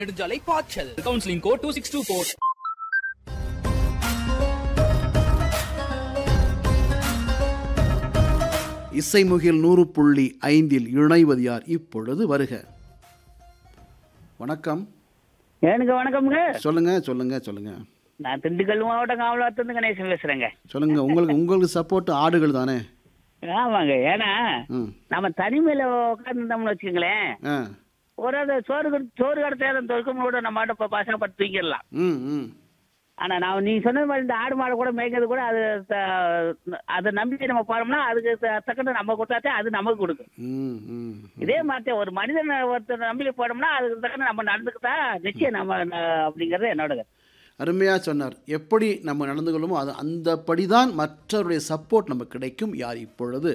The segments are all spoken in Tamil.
நெடுஞ்சாலை பாய்ச்சல் counselling code two six two four இசைமுகில் நூறு புள்ளி ஐந்தில் இணைவது யார் இப்பொழுது வருக வணக்கம் எனக்கு வணக்கம்ங்க சொல்லுங்க சொல்லுங்க சொல்லுங்க நான் திண்டுக்கல் மாவட்டம் காவலாத்திருந்து கணேசன் பேசுறேங்க சொல்லுங்க உங்களுக்கு உங்களுக்கு சப்போர்ட் ஆடுகள் தானே ஆமாங்க ஏன்னா ம் நம்ம தனிமையில உட்காந்துருந்தோம்னு வச்சுக்கோங்களேன் ஆ ஒரு அது சோறு கடு- சோறு கடத்த தொழுக்கம் கூட நம்ம மாட்ட பசங்க பட்டு தூங்கிடலாம் ம் ம் ஆனா நான் நீங்க சொன்ன மாதிரி இந்த ஆடு மாடு கூட மேய்க்கிறது கூட அது த- அதை நம்பி நம்ம போறோம்னா அதுக்கு த- தக்கன நம்ம கொடுத்தாத்தே அது நமக்கு கொடுக்கும் ம் ம் இதே மாதிரி ஒரு மனிதனை ஒருத்தர் நம்பி போனோம்னா அதுக்கு தக்கன நம்ம நடந்துக்கிட்டா நிச்சயம் நம்ம ந- அப்படிங்கறது என்னோட கருத்து. அருமையாக சொன்னார் எப்படி நம்ம நடந்து கொள்ளுமோ அது அந்தபடி தான் மற்றவருடைய சப்போர்ட் நமக்கு கிடைக்கும் யார் இப்பொழுது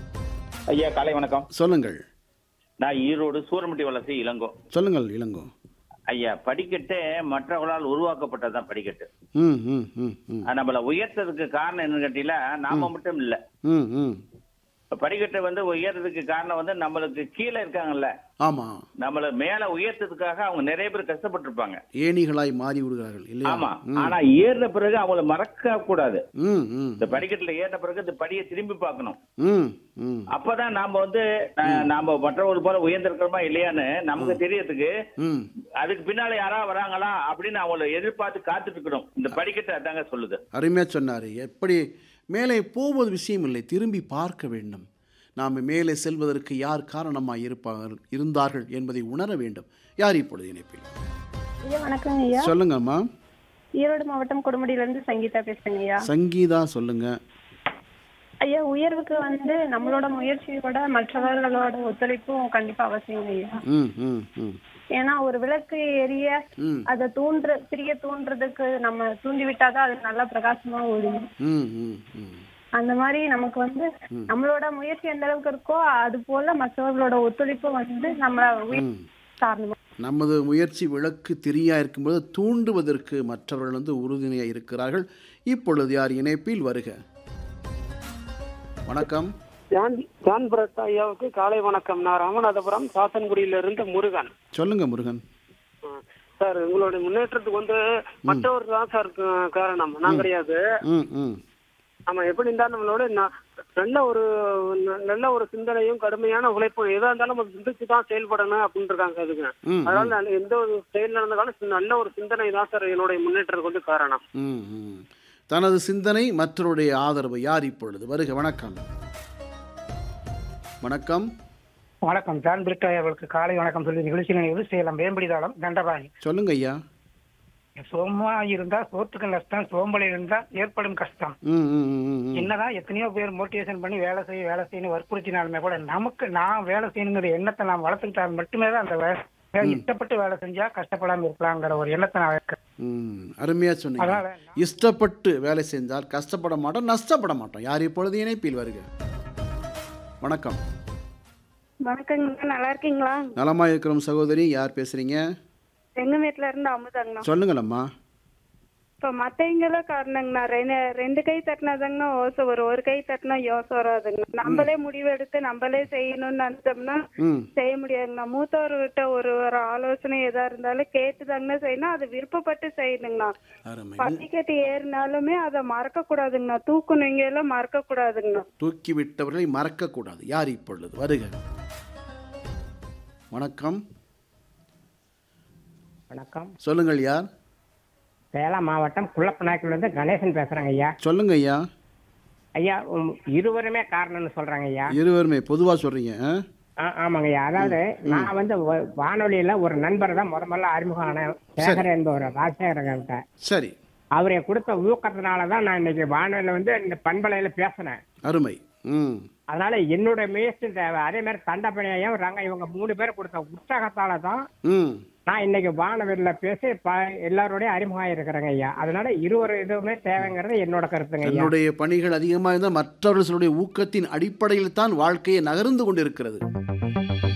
ஐயா காலை வணக்கம் சொல்லுங்கள் நான் ஈரோடு சூரமட்டி வலசை இளங்கோ சொல்லுங்கள் இளங்கோ ஐயா படிக்கட்டு மற்றவர்களால் உருவாக்கப்பட்டதுதான் படிக்கட்டு ம் ம் ம் ம் அது நம்மள உயர்த்ததுக்கு காரணம் என்னன்னு கேட்டீங்களா நாம மட்டும் இல்ல ம் ம் இப்ப படிக்கட்டை வந்து உயர்றதுக்கு காரணம் வந்து நம்மளுக்கு கீழே இருக்காங்கல்ல ஆமாம் நம்மள மேல உயர்த்ததுக்காக அவங்க நிறைய பேர் கஷ்டப்பட்டு இருப்பாங்க ஏணிகளாய் மாறி விடுகிறார்கள் இல்லையா ஆமா ம் ஆனா ஏறின பிறகு அவங்கள மறக்க கூடாது ம் ம் இந்த படிக்கட்டுல ஏறின பிறகு இந்த படியை திரும்பி பார்க்கணும் ம் ம் அப்பதான் நாம வந்து அஹ், நாம மற்றவர்கள் போல உயர்ந்திருக்கிறோமா இல்லையான்னு நமக்கு தெரியறதுக்கு ம் அதுக்கு பின்னால யாரா வராங்களா அப்படின்னு அவங்கள எதிர்பார்த்து காத்துட்டு இருக்கணும் இந்த படிக்கட்டு அதாங்க சொல்லுது அருமையாக சொன்னார் எப்படி மேலே போவது விஷயம் இல்லை திரும்பி பார்க்க வேண்டும் நாம் மேலே செல்வதற்கு யார் காரணமாக இருப்பார்கள் இருந்தார்கள் என்பதை உணர வேண்டும் யார் இப்பொழுது இணைப்பில் ஐயா வணக்கங்க ஐயா சொல்லுங்கம்மா ஈரோடு மாவட்டம் கொடுமுடியிலேருந்து சங்கீதா பேசுறேங்க ஐயா சங்கீதா சொல்லுங்க ஐயா உயர்வுக்கு வந்து நம்மளோட முயற்சியோட மற்றவர்களோட ஒத்துழைப்பும் கண்டிப்பா அவசியங்க ஐயா ம் ம் ம் ஏன்னா ஒரு விளக்கு எரிய ம் அதை தூண்டுற பிரிய தூண்டுறதுக்கு நம்ம தூண்டி விட்டாதான் அது நல்லா பிரகாசமா ஓடும் ம் ம் ம் அந்த மாதிரி நமக்கு வந்து நம்மளோட முயற்சி எந்த அளவுக்கு இருக்கோ அது போல மற்றவர்களோட ஒத்துழைப்பு வந்து நம்ம உயர் ம் காரணமா நமது முயற்சி விளக்கு திரியாக இருக்கும்போது தூண்டுவதற்கு மற்றவர்கள் வந்து உறுதுணையாக இருக்கிறார்கள் இப்பொழுது யார் இணைப்பில் வருக வணக்கம் ஜான் ஜான் பரத் ஐயாவுக்கு காலை வணக்கம் நான் ராமநாதபுரம் சாத்தன்குடியிலிருந்து முருகன் சொல்லுங்க முருகன் ஆ, சார் உங்களுடைய முன்னேற்றத்துக்கு வந்து மற்றவர் தான் சார் க- காரணம் நான் கிடையாது ம் ம் நம்ம எப்படி இருந்தாலும் நம்மளோட ந- நல்ல ஒரு ந- நல்ல ஒரு சிந்தனையும் கடுமையான உழைப்பும் எதா இருந்தாலும் நம்ம சிந்திச்சு தான் செயல்படணும் அப்படின்னு இருக்காங்க அதுக்கு ம், அதனால நான் எந்த ஒரு செயல் நடந்தாலும் நல்ல ஒரு சிந்தனை தான் சார் என்னுடைய முன்னேற்றத்துக்கு வந்து காரணம் ம், ம். தனது சிந்தனை மற்றவருடைய ஆதரவு யார் இப்பொழுது வருக வணக்கம் வணக்கம் வணக்கம் ஜான் பிரிட்டோ அவர்களுக்கு காலை வணக்கம் சொல்லி நிகழ்ச்சி நினைவு சேலம் வேம்படிதாளம் தண்டபாணி சொல்லுங்க ஐயா சோமா இருந்தா சோத்துக்கு நஷ்டம் சோம்பல் இருந்தா ஏற்படும் கஷ்டம் ம் ம் ம், ம், ம். என்னதான் எத்தனையோ பேர் மோட்டிவேஷன் பண்ணி வேலை செய்ய வேலை செய்யணும் வற்புறுத்தினாலுமே கூட நமக்கு நான் வேலை செய்யணுங்கிற எண்ணத்தை நான் வளர்த்துக்கிட்டால் மட்டுமே தான் அந்த வேலை இஷ்டப்பட்டு வேலை செஞ்சா கஷ்டப்படாம இருக்கலாங்கிற ஒரு எண்ணத்தை நான் வைக்கிறேன் ம் அருமையா சொன்னீங்க அதனால இஷ்டப்பட்டு வேலை செஞ்சால் கஷ்டப்பட மாட்டோம் நஷ்டப்பட மாட்டோம் யார் இப்பொழுது இணைப்பில் வருக வணக்கம் வணக்கங்க நல்லா இருக்கீங்களா நலமா இருக்கிறோம் சகோதரி யார் பேசுறீங்க எங்க வீட்டுல இருந்து அமுதாங்கண்ணா சொல்லுங்களம்மா இப்ப மத்தவங்கள காரணங்கண்ணா ரெண்டு ரெண்டு கை தட்டினாதாங்கண்ணா ஓசை வரும் ஒரு கை தட்டினா யோசை வராதுங்கண்ணா நம்மளே முடிவெடுத்து நம்மளே செய்யணும்னு நினைச்சோம்னா ம் செய்ய முடியாதுங்கண்ணா மூத்தவர்கிட்ட ஒரு ஒரு ஆலோசனை எதா இருந்தாலும் கேட்டுதாங்கண்ணா செய்யணும் அது விருப்பப்பட்டு செய்யணுங்கண்ணா அருமை படிக்கட்டு ஏறினாலுமே அதை மறக்க கூடாதுங்கண்ணா தூக்குனவங்க எல்லாம் மறக்க கூடாதுங்கண்ணா தூக்கி விட்டவர்களை மறக்கக்கூடாது யார் இப்பொழுது வருக வணக்கம் வணக்கம் சொல்லுங்கள் யார் சேலம் மாவட்டம் குள்ளப்பநாய்க்கிலிருந்து கணேசன் பேசுறேங்க ஐயா சொல்லுங்க ஐயா ஐயா உம், இருவருமே காரணம்னு சொல்றாங்க ஐயா இருவருமே பொதுவாக சொல்றீங்க ஆ? ஆ, ஆமாங்க ஐயா அதாவது நான் வந்து வ- வானொலியில ஒரு நண்பர் தான் முத முதல்ல அறிமுகம் ஆனேன் சேகர் என்பவர் ராஜசேகரங்கிட்ட சரி அவரை கொடுத்த ஊக்கத்தினால தான் நான் இன்னைக்கு வானொலியில வந்து இந்த பண்பலையில பேசினேன் அருமை ம் அதனால என்னோட முயற்சி தேவை அதே மாதிரி தண்டப்பணியும் ரங்க இவங்க மூணு பேர் கொடுத்த உற்சாகத்தால தான் ம் நான் இன்னைக்கு வானொலியில பேசி ப எல்லாரோடய அறிமுகம் இருக்கிறேங்க ஐயா அதனால இருவர் இதுவுமே தேவைங்கிறது என்னோட கருத்துங்க ஐயா தன்னுடைய பணிகள் அதிகமாக இருந்தால் மற்றவர்களுடைய ஊக்கத்தின் அடிப்படையில் தான் வாழ்க்கையை நகர்ந்து கொண்டிருக்கிறது